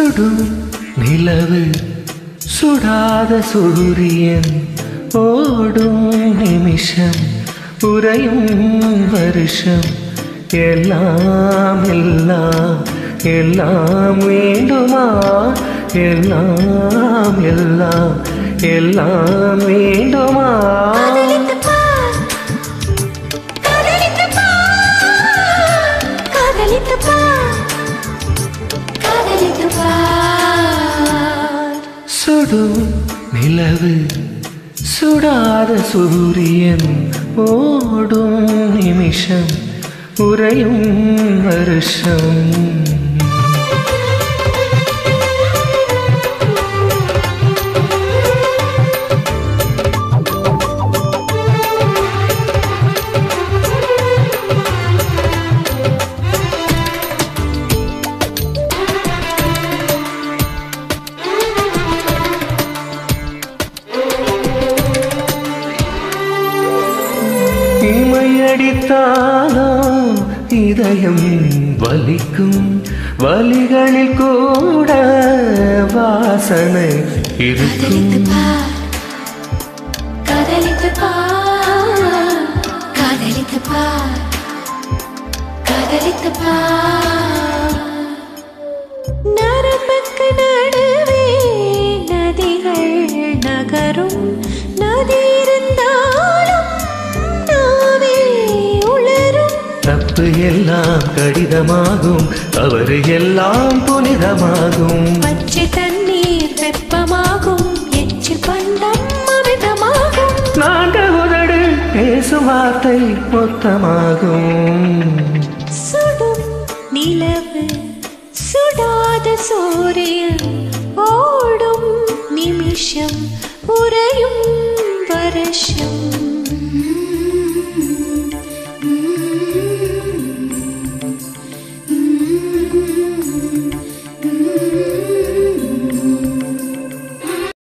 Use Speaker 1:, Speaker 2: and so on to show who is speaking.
Speaker 1: சுடும் நிலவு சுடாத சூரியன் ஓடும் நிமிஷம் உறையும் வருஷம் எல்லாம் எல்லாம் எல்லாம் வேண்டுமா எல்லாம் எல்லாம் எல்லாம் வேண்டுமா
Speaker 2: காதலித்துப் பார். காதலித்துப் பார். காதலித்துப் பார். காதலித்துப் பார்.
Speaker 1: சுடும் நிலவு சுடாத சூரியன் ஓடும் நிமிஷம் உறையும் வருஷம் இமையடித்தாலோ இதயம் வலிக்கும் வலிகளில் கூட வாசனை இருக்கும்
Speaker 2: காதலித்துப் பார். காதலித்துப் பார். காதலித்துப் பார். நரம்புக்கு நடுவே நதிகள் நகரும் நதி இருந்தாலும் நாவே உளரும்
Speaker 1: தப்பு எல்லாம் கடிதமாகும் தவறு எல்லாம் புனிதமாகும்
Speaker 2: பச்சை தண்ணீர் வெப்பமாகும் எச்சு பண்டம் அமிர்தமாகும்
Speaker 1: நான்கு உதடு பேசும் வார்த்தை மொத்தமாகும்
Speaker 2: சுடும் நிலவு சுடாத சூரியன் ஓடும் நிமிஷம் உறையும் வருஷம்